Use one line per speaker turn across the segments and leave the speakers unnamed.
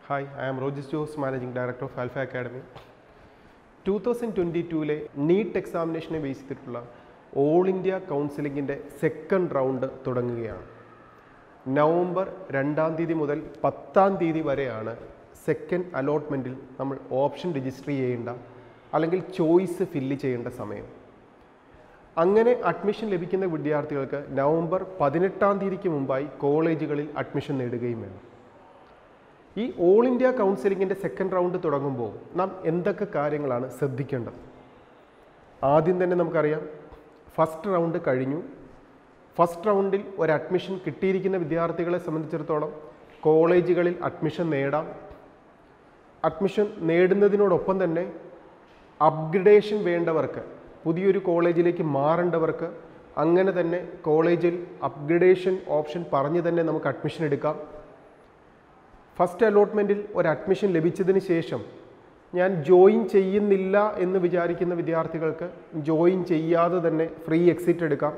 hi I am Rojis Jose managing director of Alpha Academy two thousand twenty ടൂവിലെ NEET എക്സാമിനേഷനെ base ചെയ്തിട്ടുള്ള all India കൗൺസിലിങ്ങിൻ്റെ second round തുടങ്ങുകയാണ് November രണ്ടാം തീയതി മുതൽ പത്താം തീയതി വരെയാണ് സെക്കൻഡ് അലോട്ട്മെൻറ്റിൽ നമ്മൾ ഓപ്ഷൻ രജിസ്റ്റർ ചെയ്യേണ്ട അല്ലെങ്കിൽ ചോയ്സ് ഫില്ല് ചെയ്യേണ്ട സമയം അങ്ങനെ അഡ്മിഷൻ ലഭിക്കുന്ന വിദ്യാർത്ഥികൾക്ക് നവംബർ പതിനെട്ടാം തീയതിക്ക് മുമ്പായി കോളേജുകളിൽ അഡ്മിഷൻ നേടുകയും വേണം ഈ ഓൾ ഇന്ത്യ കൗൺസിലിങ്ങിൻ്റെ സെക്കൻഡ് റൗണ്ട് തുടങ്ങുമ്പോൾ നാം എന്തൊക്കെ കാര്യങ്ങളാണ് ശ്രദ്ധിക്കേണ്ടത് ആദ്യം തന്നെ നമുക്കറിയാം ഫസ്റ്റ് റൗണ്ട് കഴിഞ്ഞു ഫസ്റ്റ് റൗണ്ടിൽ ഒരു അഡ്മിഷൻ കിട്ടിയിരിക്കുന്ന വിദ്യാർത്ഥികളെ സംബന്ധിച്ചിടത്തോളം കോളേജുകളിൽ അഡ്മിഷൻ നേടാം അഡ്മിഷൻ നേടുന്നതിനോടൊപ്പം തന്നെ അപ്ഗ്രഡേഷൻ വേണ്ടവർക്ക് പുതിയൊരു കോളേജിലേക്ക് മാറേണ്ടവർക്ക് അങ്ങനെ തന്നെ കോളേജിൽ അപ്ഗ്രഡേഷൻ ഓപ്ഷൻ പറഞ്ഞ് തന്നെ നമുക്ക് അഡ്മിഷൻ എടുക്കാം ഫസ്റ്റ് അലോട്ട്മെൻറ്റിൽ ഒരു അഡ്മിഷൻ ലഭിച്ചതിന് ശേഷം ഞാൻ ജോയിൻ ചെയ്യുന്നില്ല എന്ന് വിചാരിക്കുന്ന വിദ്യാർത്ഥികൾക്ക് ജോയിൻ ചെയ്യാതെ തന്നെ ഫ്രീ എക്സിറ്റ് എടുക്കാം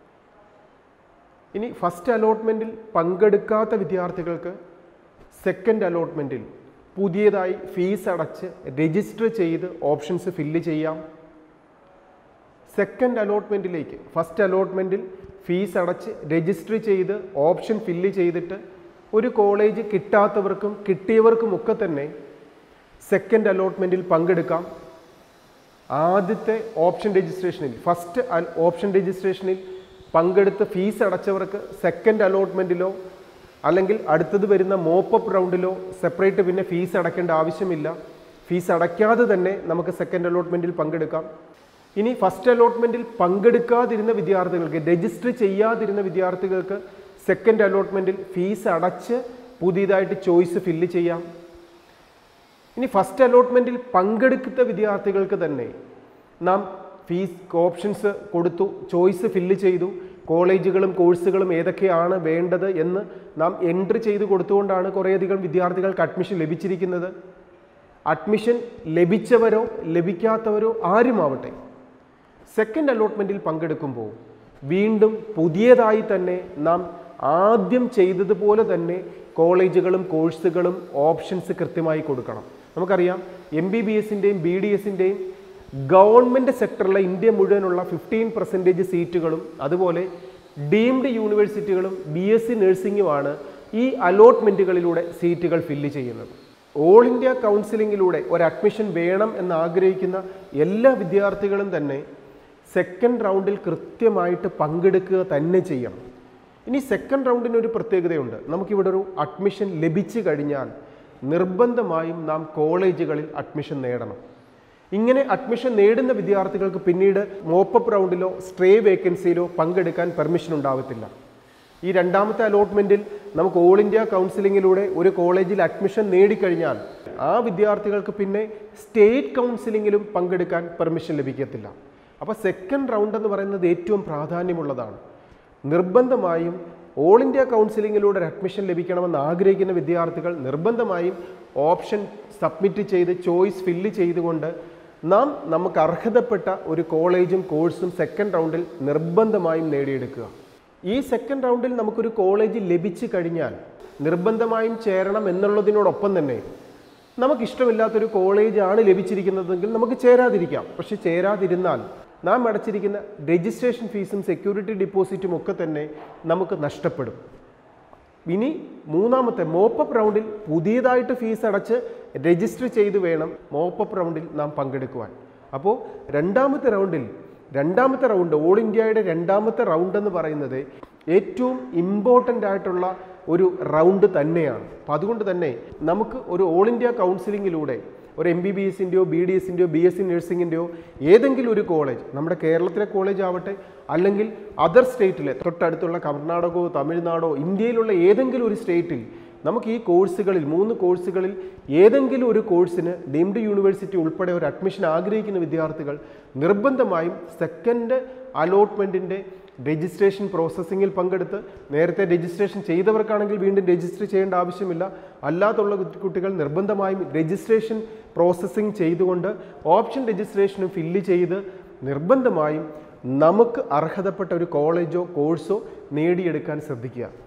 ഇനി ഫസ്റ്റ് അലോട്ട്മെൻറ്റിൽ പങ്കെടുക്കാത്ത വിദ്യാർത്ഥികൾക്ക് സെക്കൻഡ് അലോട്ട്മെൻറ്റിൽ പുതിയതായി ഫീസ് അടച്ച് രജിസ്റ്റർ ചെയ്ത് ഓപ്ഷൻസ് ഫില്ല് ചെയ്യാം സെക്കൻഡ് അലോട്ട്മെൻറ്റിലേക്ക് ഫസ്റ്റ് അലോട്ട്മെൻറ്റിൽ ഫീസ് അടച്ച് രജിസ്റ്റർ ചെയ്ത് ഓപ്ഷൻ ഫില്ല് ചെയ്തിട്ട് ഒരു കോളേജ് കിട്ടാത്തവർക്കും കിട്ടിയവർക്കുമൊക്കെ തന്നെ സെക്കൻഡ് അലോട്ട്മെൻറ്റിൽ പങ്കെടുക്കാം ആദ്യത്തെ ഓപ്ഷൻ രജിസ്ട്രേഷനിൽ ഫസ്റ്റ് ഓപ്ഷൻ രജിസ്ട്രേഷനിൽ പങ്കെടുത്ത് ഫീസ് അടച്ചവർക്ക് സെക്കൻഡ് അലോട്ട്മെൻറ്റിലോ അല്ലെങ്കിൽ അടുത്തത് വരുന്ന മോപ്പപ്പ് റൗണ്ടിലോ സെപ്പറേറ്റ് പിന്നെ ഫീസ് അടയ്ക്കേണ്ട ആവശ്യമില്ല ഫീസ് അടയ്ക്കാതെ തന്നെ നമുക്ക് സെക്കൻഡ് അലോട്ട്മെൻറ്റിൽ പങ്കെടുക്കാം ഇനി ഫസ്റ്റ് അലോട്ട്മെൻറ്റിൽ പങ്കെടുക്കാതിരുന്ന വിദ്യാർത്ഥികൾക്ക് രജിസ്റ്റർ ചെയ്യാതിരുന്ന വിദ്യാർത്ഥികൾക്ക് സെക്കൻഡ് അലോട്ട്മെൻറ്റിൽ ഫീസ് അടച്ച് പുതിയതായിട്ട് ചോയ്സ് ഫില്ല് ചെയ്യാം ഇനി ഫസ്റ്റ് അലോട്ട്മെൻറ്റിൽ പങ്കെടുക്കുന്ന വിദ്യാർത്ഥികൾക്ക് തന്നെ നാം ഫീസ് ഓപ്ഷൻസ് കൊടുത്തു ചോയ്സ് ഫില്ല് ചെയ്തു കോളേജുകളും കോഴ്സുകളും ഏതൊക്കെയാണ് വേണ്ടത് എന്ന് നാം എൻട്രി ചെയ്ത് കൊടുത്തുകൊണ്ടാണ് കുറേയധികം വിദ്യാർത്ഥികൾക്ക് അഡ്മിഷൻ ലഭിച്ചിരിക്കുന്നത് അഡ്മിഷൻ ലഭിച്ചവരോ ലഭിക്കാത്തവരോ ആരുമാവട്ടെ സെക്കൻഡ് അലോട്ട്മെൻറ്റിൽ പങ്കെടുക്കുമ്പോൾ വീണ്ടും പുതിയതായി തന്നെ നാം ആദ്യം ചെയ്തതുപോലെ തന്നെ കോളേജുകളും കോഴ്സുകളും ഓപ്ഷൻസ് കൃത്യമായി കൊടുക്കണം നമുക്കറിയാം എം ബി ബി എസിൻ്റെയും ബി ഡി എസിൻ്റെയും ഗവൺമെൻറ് സെക്ടറിലെ ഇന്ത്യ മുഴുവനുള്ള ഫിഫ്റ്റീൻ പെർസെൻറ്റേജ് സീറ്റുകളും അതുപോലെ ഡീംഡ് യൂണിവേഴ്സിറ്റികളും ബി എസ് സി നഴ്സിംഗുമാണ് ഈ അലോട്ട്മെൻറ്റുകളിലൂടെ സീറ്റുകൾ ഫില്ല് ചെയ്യുന്നത് ഓൾ ഇന്ത്യ കൗൺസിലിങ്ങിലൂടെ ഒരു അഡ്മിഷൻ വേണം എന്ന് ആഗ്രഹിക്കുന്ന എല്ലാ വിദ്യാർത്ഥികളും തന്നെ സെക്കൻഡ് റൗണ്ടിൽ കൃത്യമായിട്ട് പങ്കെടുക്കുക തന്നെ ചെയ്യണം ഇനി സെക്കൻഡ് റൗണ്ടിന് ഒരു പ്രത്യേകതയുണ്ട് നമുക്കിവിടെ ഒരു അഡ്മിഷൻ ലഭിച്ചു കഴിഞ്ഞാൽ നിർബന്ധമായും നാം കോളേജുകളിൽ അഡ്മിഷൻ നേടണം ഇങ്ങനെ അഡ്മിഷൻ നേടുന്ന വിദ്യാർത്ഥികൾക്ക് പിന്നീട് മോപ്പപ്പ് റൗണ്ടിലോ സ്ട്രേ വേക്കൻസിയിലോ പങ്കെടുക്കാൻ പെർമിഷൻ ഉണ്ടാകത്തില്ല ഈ രണ്ടാമത്തെ അലോട്ട്മെൻറ്റിൽ നമുക്ക് ഓൾ ഇന്ത്യ കൗൺസിലിങ്ങിലൂടെ ഒരു കോളേജിൽ അഡ്മിഷൻ നേടിക്കഴിഞ്ഞാൽ ആ വിദ്യാർത്ഥികൾക്ക് പിന്നെ സ്റ്റേറ്റ് കൗൺസിലിങ്ങിലും പങ്കെടുക്കാൻ പെർമിഷൻ ലഭിക്കത്തില്ല അപ്പോൾ സെക്കൻഡ് റൗണ്ട് എന്ന് പറയുന്നത് ഏറ്റവും പ്രാധാന്യമുള്ളതാണ് നിർബന്ധമായും ഓൾ ഇന്ത്യ കൗൺസിലിങ്ങിലൂടെ ഒരു അഡ്മിഷൻ ലഭിക്കണമെന്ന് ആഗ്രഹിക്കുന്ന വിദ്യാർത്ഥികൾ നിർബന്ധമായും ഓപ്ഷൻ സബ്മിറ്റ് ചെയ്ത് ചോയ്സ് ഫില്ല് ചെയ്തുകൊണ്ട് നാം നമുക്ക് അർഹതപ്പെട്ട ഒരു കോളേജും കോഴ്സും സെക്കൻഡ് റൗണ്ടിൽ നിർബന്ധമായും നേടിയെടുക്കുക ഈ സെക്കൻഡ് റൗണ്ടിൽ നമുക്കൊരു കോളേജ് ലഭിച്ചു കഴിഞ്ഞാൽ നിർബന്ധമായും ചേരണം എന്നുള്ളതിനോടൊപ്പം തന്നെ നമുക്കിഷ്ടമില്ലാത്തൊരു കോളേജാണ് ലഭിച്ചിരിക്കുന്നതെങ്കിൽ നമുക്ക് ചേരാതിരിക്കാം പക്ഷെ ചേരാതിരുന്നാൽ നാം അടച്ചിരിക്കുന്ന രജിസ്ട്രേഷൻ ഫീസും സെക്യൂരിറ്റി ഡിപ്പോസിറ്റും ഒക്കെ തന്നെ നമുക്ക് നഷ്ടപ്പെടും ഇനി മൂന്നാമത്തെ മോപ്പപ്പ് റൗണ്ടിൽ പുതിയതായിട്ട് ഫീസ് അടച്ച് രജിസ്റ്റർ ചെയ്ത് വേണം മോപ്പപ്പ് റൗണ്ടിൽ നാം പങ്കെടുക്കുവാൻ അപ്പോൾ രണ്ടാമത്തെ റൗണ്ടിൽ രണ്ടാമത്തെ റൗണ്ട് ഓൾ ഇന്ത്യയുടെ രണ്ടാമത്തെ റൗണ്ട് എന്ന് പറയുന്നത് ഏറ്റവും ഇമ്പോർട്ടൻ്റ് ആയിട്ടുള്ള ഒരു റൗണ്ട് തന്നെയാണ് അപ്പം അതുകൊണ്ട് തന്നെ നമുക്ക് ഒരു ഓൾ ഇന്ത്യ കൗൺസിലിങ്ങിലൂടെ ഒരു എം ബി ബി എസിൻ്റെയോ ബി ഡി എസിൻ്റെയോ ബി എസ് സി നഴ്സിംഗിൻ്റെയോ ഏതെങ്കിലും ഒരു കോളേജ് നമ്മുടെ കേരളത്തിലെ കോളേജ് ആവട്ടെ അല്ലെങ്കിൽ അതർ സ്റ്റേറ്റിലെ തൊട്ടടുത്തുള്ള കർണാടകമോ തമിഴ്നാടോ ഇന്ത്യയിലുള്ള ഏതെങ്കിലും ഒരു സ്റ്റേറ്റിൽ നമുക്ക് ഈ കോഴ്സുകളിൽ മൂന്ന് കോഴ്സുകളിൽ ഏതെങ്കിലും ഒരു കോഴ്സിന് ഡീംഡ് യൂണിവേഴ്സിറ്റി ഉൾപ്പെടെ ഒരു അഡ്മിഷൻ ആഗ്രഹിക്കുന്ന വിദ്യാർത്ഥികൾ നിർബന്ധമായും സെക്കൻഡ് അലോട്ട്മെൻറ്റിൻ്റെ രജിസ്ട്രേഷൻ പ്രോസസ്സിങ്ങിൽ പങ്കെടുത്ത് നേരത്തെ രജിസ്ട്രേഷൻ ചെയ്തവർക്കാണെങ്കിൽ വീണ്ടും രജിസ്റ്റർ ചെയ്യേണ്ട ആവശ്യമില്ല അല്ലാത്തുള്ള കുട്ടികൾ നിർബന്ധമായും രജിസ്ട്രേഷൻ പ്രോസസ്സിങ് ചെയ്തുകൊണ്ട് ഓപ്ഷൻ രജിസ്ട്രേഷനും ഫില്ല് ചെയ്ത് നിർബന്ധമായും നമുക്ക് അർഹതപ്പെട്ട ഒരു കോളേജോ കോഴ്സോ നേടിയെടുക്കാൻ ശ്രദ്ധിക്കുക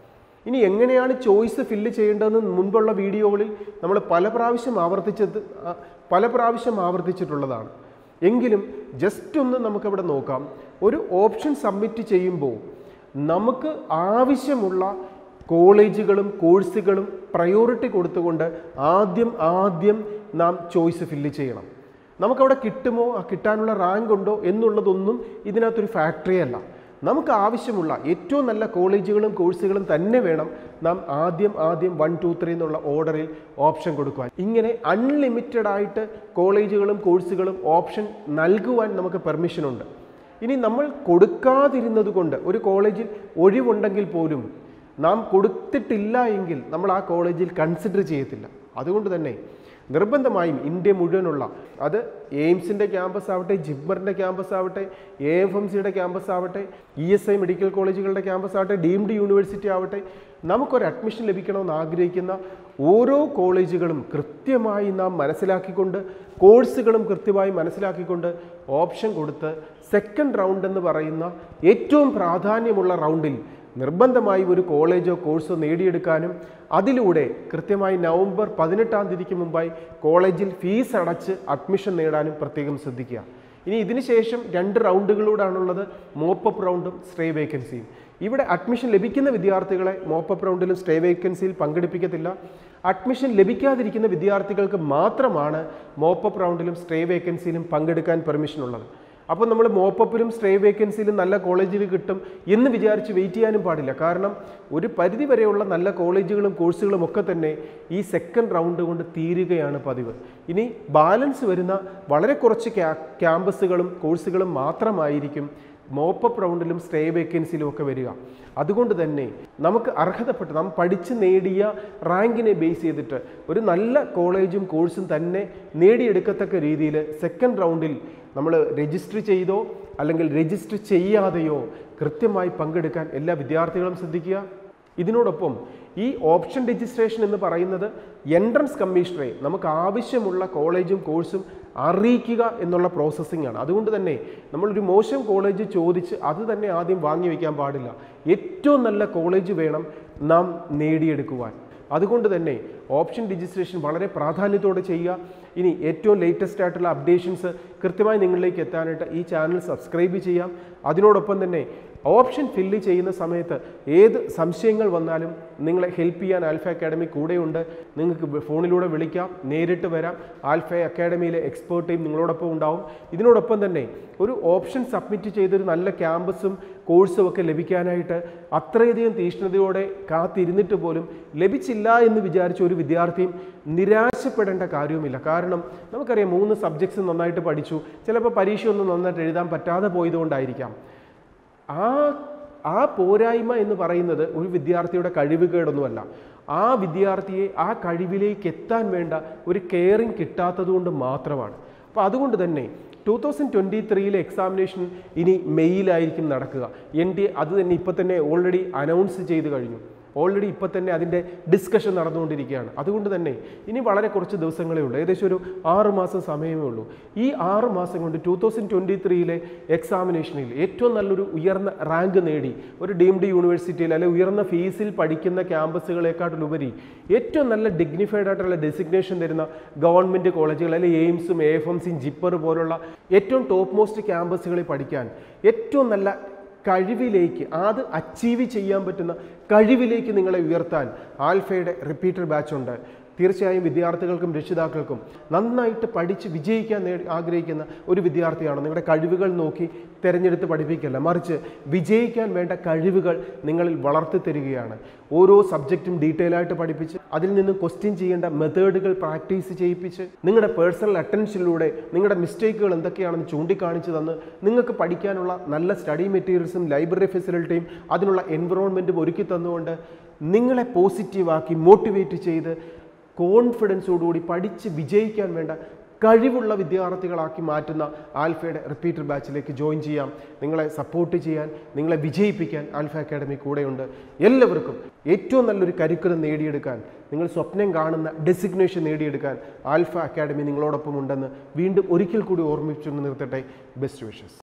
ഇനി എങ്ങനെയാണ് ചോയ്സ് ഫില്ല് ചെയ്യേണ്ടതെന്ന് മുൻപുള്ള വീഡിയോകളിൽ നമ്മൾ പല പ്രാവശ്യം ആവർത്തിച്ചത് ആ, പല പ്രാവശ്യം ആവർത്തിച്ചിട്ടുള്ളതാണ് എങ്കിലും ജസ്റ്റ് ഒന്ന് നമുക്കവിടെ നോക്കാം ഒരു ഓപ്ഷൻ സബ്മിറ്റ് ചെയ്യുമ്പോൾ നമുക്ക് ആവശ്യമുള്ള കോളേജുകളും കോഴ്സുകളും പ്രയോറിറ്റി കൊടുത്തുകൊണ്ട് ആദ്യം ആദ്യം നാം ചോയ്സ് ഫില്ല് ചെയ്യണം നമുക്കവിടെ കിട്ടുമോ ആ കിട്ടാനുള്ള റാങ്ക് ഉണ്ടോ എന്നുള്ളതൊന്നും ഇതിനകത്തൊരു ഫാക്ടറി അല്ല നമുക്ക് ആവശ്യമുള്ള ഏറ്റവും നല്ല കോളേജുകളും കോഴ്സുകളും തന്നെ വേണം നാം ആദ്യം ആദ്യം വൺ ടു ത്രീ എന്നുള്ള ഓർഡറിൽ ഓപ്ഷൻ കൊടുക്കുവാൻ ഇങ്ങനെ അൺലിമിറ്റഡ് ആയിട്ട് കോളേജുകളും കോഴ്സുകളും ഓപ്ഷൻ നൽകുവാൻ നമുക്ക് പെർമിഷൻ ഉണ്ട് ഇനി നമ്മൾ കൊടുക്കാതിരുന്നത് കൊണ്ട് ഒരു കോളേജിൽ ഒഴിവുണ്ടെങ്കിൽ പോലും നാം കൊടുത്തിട്ടില്ല എങ്കിൽ നമ്മൾ ആ കോളേജിൽ കൺസിഡർ ചെയ്യത്തില്ല അതുകൊണ്ട് തന്നെ നിർബന്ധമായും ഇന്ത്യ മുഴുവനുള്ള അത് എയിംസിൻ്റെ ക്യാമ്പസ് ആവട്ടെ ജിബ്മറിൻ്റെ ക്യാമ്പസ് ആവട്ടെ എ എഫ് എം സിയുടെ ക്യാമ്പസ് ആവട്ടെ ഇ എസ് ഐ മെഡിക്കൽ കോളേജുകളുടെ ക്യാമ്പസ് ആവട്ടെ ഡീംഡ് യൂണിവേഴ്സിറ്റി ആവട്ടെ നമുക്കൊരു അഡ്മിഷൻ ലഭിക്കണമെന്ന് ആഗ്രഹിക്കുന്ന ഓരോ കോളേജുകളും കൃത്യമായി നാം മനസ്സിലാക്കിക്കൊണ്ട് കോഴ്സുകളും കൃത്യമായി മനസ്സിലാക്കിക്കൊണ്ട് ഓപ്ഷൻ കൊടുത്ത് സെക്കൻഡ് റൗണ്ട് എന്ന് പറയുന്ന ഏറ്റവും പ്രാധാന്യമുള്ള റൗണ്ടിൽ നിർബന്ധമായി ഒരു കോളേജോ കോഴ്സോ നേടിയെടുക്കാനും അതിലൂടെ കൃത്യമായി നവംബർ പതിനെട്ടാം തീയതിക്ക് മുമ്പായി കോളേജിൽ ഫീസ് അടച്ച് അഡ്മിഷൻ നേടാനും പ്രത്യേകം ശ്രദ്ധിക്കുക ഇനി ഇതിന് ശേഷം രണ്ട് റൗണ്ടുകളൂടാണുള്ളത് മോപ്പപ്പ് റൗണ്ടും സ്റ്റേ വേക്കൻസിയും ഇവിടെ അഡ്മിഷൻ ലഭിക്കുന്ന വിദ്യാർത്ഥികളെ മോപ്പപ്പ് റൗണ്ടിലും സ്റ്റേ വേക്കൻസിയിൽ പങ്കെടുപ്പിക്കത്തില്ല അഡ്മിഷൻ ലഭിക്കാതിരിക്കുന്ന വിദ്യാർത്ഥികൾക്ക് മാത്രമാണ് മോപ്പപ്പ് റൗണ്ടിലും സ്റ്റേ വേക്കൻസിയിലും പങ്കെടുക്കാൻ പെർമിഷൻ ഉള്ളത് അപ്പോൾ നമ്മൾ മോപ്പപ്പിലും സ്റ്റേ വേക്കൻസിയിലും നല്ല കോളേജിൽ കിട്ടും എന്ന് വിചാരിച്ച് വെയിറ്റ് ചെയ്യാനും പാടില്ല കാരണം ഒരു പരിധി വരെയുള്ള നല്ല കോളേജുകളും കോഴ്സുകളും ഒക്കെ തന്നെ ഈ സെക്കൻഡ് റൗണ്ട് കൊണ്ട് തീരുകയാണ് പതിവ് ഇനി ബാലൻസ് വരുന്ന വളരെ കുറച്ച് ക്യാ- ക്യാമ്പസുകളും കോഴ്സുകളും മാത്രമായിരിക്കും മോപ്പപ്പ് റൗണ്ടിലും സ്റ്റേ വേക്കൻസിയിലും ഒക്കെ വരിക അതുകൊണ്ട് തന്നെ നമുക്ക് അർഹതപ്പെട്ട് നാം പഠിച്ച് നേടിയ റാങ്കിനെ ബേസ് ചെയ്തിട്ട് ഒരു നല്ല കോളേജും കോഴ്സും തന്നെ നേടിയെടുക്കത്തക്ക രീതിയിൽ സെക്കൻഡ് റൗണ്ടിൽ നമ്മൾ രജിസ്റ്റർ ചെയ്തോ അല്ലെങ്കിൽ രജിസ്റ്റർ ചെയ്യാതെയോ കൃത്യമായി പങ്കെടുക്കാൻ എല്ലാ വിദ്യാർത്ഥികളും ശ്രദ്ധിക്കുക ഇതിനോടൊപ്പം ഈ ഓപ്ഷൻ രജിസ്ട്രേഷൻ എന്ന് പറയുന്നത് എൻട്രൻസ് കമ്മീഷണറെ നമുക്ക് ആവശ്യമുള്ള കോളേജും കോഴ്സും അറിയിക്കുക എന്നുള്ള പ്രോസസ്സിംഗ് ആണ് അതുകൊണ്ട് തന്നെ നമ്മളൊരു മോശം കോളേജ് ചോദിച്ച് അത് തന്നെ ആദ്യം വാങ്ങി വയ്ക്കാൻ പാടില്ല ഏറ്റവും നല്ല കോളേജ് വേണം നാം നേടിയെടുക്കുവാൻ അതുകൊണ്ട് തന്നെ ഓപ്ഷൻ രജിസ്ട്രേഷൻ വളരെ പ്രാധാന്യത്തോടെ ചെയ്യുക ഇനി ഏറ്റവും ലേറ്റസ്റ്റ് ആയിട്ടുള്ള അപ്ഡേഷൻസ് കൃത്യമായി നിങ്ങളിലേക്ക് എത്താനായിട്ട് ഈ ചാനൽ സബ്സ്ക്രൈബ് ചെയ്യാം അതിനോടൊപ്പം തന്നെ ഓപ്ഷൻ ഫില്ല് ചെയ്യുന്ന സമയത്ത് ഏത് സംശയങ്ങൾ വന്നാലും നിങ്ങളെ ഹെൽപ്പ് ചെയ്യാൻ ആൽഫ അക്കാഡമി കൂടെയുണ്ട് നിങ്ങൾക്ക് വി- ഫോണിലൂടെ വിളിക്കാം നേരിട്ട് വരാം ആൽഫ അക്കാഡമിയിലെ എക്സ്പേർട്ട് ടീം നിങ്ങളോടൊപ്പം ഉണ്ടാവും ഇതിനോടൊപ്പം തന്നെ ഒരു ഓപ്ഷൻ സബ്മിറ്റ് ചെയ്തൊരു നല്ല ക്യാമ്പസും കോഴ്സും ഒക്കെ ലഭിക്കാനായിട്ട് അത്രയധികം തീഷ്ണതയോടെ കാത്തിരുന്നിട്ട് പോലും ലഭിച്ചില്ല എന്ന് വിചാരിച്ച ഒരു വിദ്യാർത്ഥിയും നിരാശപ്പെടേണ്ട കാര്യവുമില്ല കാരണം നമുക്കറിയാം മൂന്ന് സബ്ജക്ട്സ് നന്നായിട്ട് പഠിച്ചു ചിലപ്പോൾ പരീക്ഷയൊന്നും നന്നായിട്ട് എഴുതാൻ പറ്റാതെ പോയതുകൊണ്ടായിരിക്കാം ആ ആ പോരായ്മ എന്ന് പറയുന്നത് ഒരു വിദ്യാർത്ഥിയുടെ കഴിവുകേടൊന്നുമല്ല ആ വിദ്യാർത്ഥിയെ ആ കഴിവിലേക്ക് എത്താൻ വേണ്ട ഒരു കെയറിങ് കിട്ടാത്തത് കൊണ്ട് മാത്രമാണ് അപ്പോൾ അതുകൊണ്ട് തന്നെ ടൂ തൗസൻഡ് ട്വൻറ്റി ത്രീയിലെ എക്സാമിനേഷൻ ഇനി മെയ്യിലായിരിക്കും നടക്കുക എൻ ഡി അത് തന്നെ ഇപ്പോൾ തന്നെ ഓൾറെഡി അനൗൺസ് ചെയ്ത് കഴിഞ്ഞു ഓൾറെഡി ഇപ്പോൾ തന്നെ അതിൻ്റെ ഡിസ്കഷൻ നടന്നുകൊണ്ടിരിക്കുകയാണ് അതുകൊണ്ട് തന്നെ ഇനി വളരെ കുറച്ച് ദിവസങ്ങളേ ഉള്ളൂ ഏകദേശം ഒരു ആറ് മാസം സമയമേ ഉള്ളൂ ഈ ആറ് മാസം കൊണ്ട് ടൂ തൗസൻഡ് ട്വൻറ്റി ത്രീയിലെ എക്സാമിനേഷനിൽ ഏറ്റവും നല്ലൊരു ഉയർന്ന റാങ്ക് നേടി ഒരു ഡീംഡ് യൂണിവേഴ്സിറ്റിയിൽ അല്ലെങ്കിൽ ഉയർന്ന ഫീസിൽ പഠിക്കുന്ന ക്യാമ്പസുകളെക്കാട്ടിലുപരി ഏറ്റവും നല്ല ഡിഗ്നിഫൈഡ് ആയിട്ടുള്ള ഡെസിഗ്നേഷൻ തരുന്ന ഗവൺമെൻറ് കോളേജുകൾ അല്ലെങ്കിൽ എയിംസും എ എഫ് എം സിയും ജിപ്പർ പോലുള്ള ഏറ്റവും ടോപ്പ് മോസ്റ്റ് ക്യാമ്പസുകളിൽ പഠിക്കാൻ ഏറ്റവും നല്ല കഴിവിലേക്ക് അത് അച്ചീവ് ചെയ്യാൻ പറ്റുന്ന കഴിവിലേക്ക് നിങ്ങളെ ഉയർത്താൻ ആൽഫയുടെ റിപ്പീറ്റർ ബാച്ച് ഉണ്ട് തീർച്ചയായും വിദ്യാർത്ഥികൾക്കും രക്ഷിതാക്കൾക്കും നന്നായിട്ട് പഠിച്ച് വിജയിക്കാൻ നേടി ആഗ്രഹിക്കുന്ന ഒരു വിദ്യാർത്ഥിയാണ് നിങ്ങളുടെ കഴിവുകൾ നോക്കി തിരഞ്ഞെടുത്ത് പഠിപ്പിക്കല്ല മറിച്ച് വിജയിക്കാൻ വേണ്ട കഴിവുകൾ നിങ്ങളിൽ വളർത്തി തരികയാണ് ഓരോ സബ്ജക്റ്റും ഡീറ്റെയിൽ ആയിട്ട് പഠിപ്പിച്ച് അതിൽ നിന്ന് ക്വസ്റ്റ്യൻ ചെയ്യേണ്ട മെത്തേഡുകൾ പ്രാക്ടീസ് ചെയ്യിപ്പിച്ച് നിങ്ങളുടെ പേഴ്സണൽ അറ്റൻഷനിലൂടെ നിങ്ങളുടെ മിസ്റ്റേക്കുകൾ എന്തൊക്കെയാണെന്ന് ചൂണ്ടിക്കാണിച്ച് തന്ന് നിങ്ങൾക്ക് പഠിക്കാനുള്ള നല്ല സ്റ്റഡി മെറ്റീരിയൽസും ലൈബ്രറി ഫെസിലിറ്റിയും അതിനുള്ള എൻവിറോൺമെൻറ്റും ഒരുക്കി തന്നുകൊണ്ട് നിങ്ങളെ പോസിറ്റീവാക്കി മോട്ടിവേറ്റ് ചെയ്ത് കോൺഫിഡൻസോടുകൂടി പഠിച്ച് വിജയിക്കാൻ വേണ്ട കഴിവുള്ള വിദ്യാർത്ഥികളാക്കി മാറ്റുന്ന ആൽഫയുടെ റിപ്പീറ്റർ ബാച്ചിലേക്ക് ജോയിൻ ചെയ്യാം നിങ്ങളെ സപ്പോർട്ട് ചെയ്യാൻ നിങ്ങളെ വിജയിപ്പിക്കാൻ ആൽഫ അക്കാഡമി കൂടെയുണ്ട് എല്ലാവർക്കും ഏറ്റവും നല്ലൊരു കരിക്കുലം നേടിയെടുക്കാൻ നിങ്ങൾ സ്വപ്നം കാണുന്ന ഡെസിഗ്നേഷൻ നേടിയെടുക്കാൻ ആൽഫ അക്കാഡമി നിങ്ങളോടൊപ്പം ഉണ്ടെന്ന് വീണ്ടും ഒരിക്കൽ കൂടി ഓർമ്മിച്ചു നിർത്തട്ടെ ബെസ്റ്റ് വിഷസ്